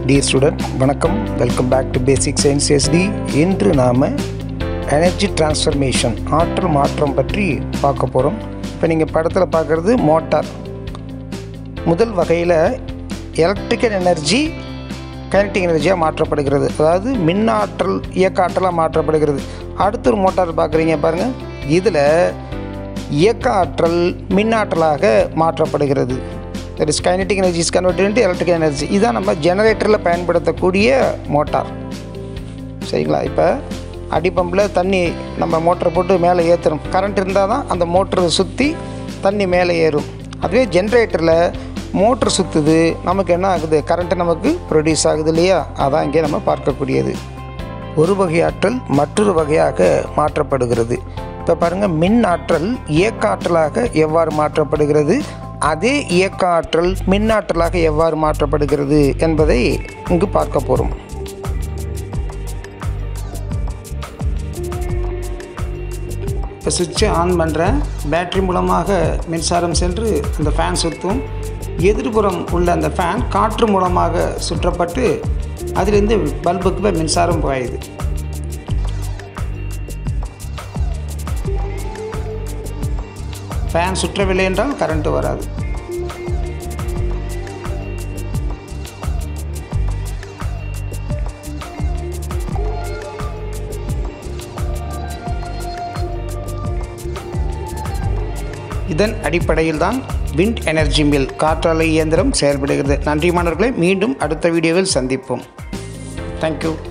dear student வணக்கம் welcome back to basic science எஸ்டி இன்று நாம் எனர்ஜி டிரான்ஸ்ஃபர்மேஷன் ஆற்றல் மாற்றம் பற்றி பார்க்க போகிறோம் இப்போ நீங்கள் படத்தில் பார்க்குறது மோட்டார் முதல் வகையில் எலக்ட்ரிக்கல் எனர்ஜி கைனட்டிக் எனர்ஜியாக மாற்றப்படுகிறது அதாவது மின் ஆற்றல் இயக்க ஆற்றலாக மாற்றப்படுகிறது அடுத்த ஒரு மோட்டார் பார்க்குறீங்க பாருங்கள் இதில் இயக்க ஆற்றல் மின் ஆற்றலாக மாற்றப்படுகிறது that is kinetic energy is converted into electrical energy இதுதான் நம்ம ஜெனரேட்டரில் பயன்படுத்தக்கூடிய மோட்டார் சரிங்களா இப்போ அடிப்பம்பில் தண்ணி நம்ம மோட்டரை போட்டு மேலே ஏற்றுறோம் கரண்ட் இருந்தால் தான் அந்த மோட்டரை சுற்றி தண்ணி மேலே ஏறும் அதுவே ஜென்ரேட்டரில் மோட்ரு சுற்றுது நமக்கு என்ன ஆகுது கரண்ட்டு நமக்கு ப்ரொடியூஸ் ஆகுது இல்லையா அதான் இங்கே நம்ம பார்க்கக்கூடியது ஒரு வகை ஆற்றல் மற்றொரு வகையாக மாற்றப்படுகிறது இப்போ பாருங்கள் மின் ஆற்றல் இயக்க ஆற்றலாக எவ்வாறு மாற்றப்படுகிறது அதே இயக்க ஆற்றல் மின் ஆற்றலாக எவ்வாறு மாற்றப்படுகிறது என்பதை இங்கு பார்க்க போகிறோம் இப்போ சுவிட்சை ஆன் பண்ணுறேன் பேட்டரி மூலமாக மின்சாரம் சென்று அந்த ஃபேன் சுற்றும் எதிர்புறம் உள்ள அந்த ஃபேன் காற்று மூலமாக சுற்றப்பட்டு அதிலிருந்து பல்புக்கு போய் மின்சாரம் பாயுது ஃபேன் சுற்றவில்லை என்றால் கரண்ட்டு வராது இதன் அடிப்படையில் தான் விண்ட் எனர்ஜி மில் காற்றாலை இயந்திரம் செயல்படுகிறது நன்றி மாணவர்களை மீண்டும் அடுத்த வீடியோவில் சந்திப்போம் தேங்க்யூ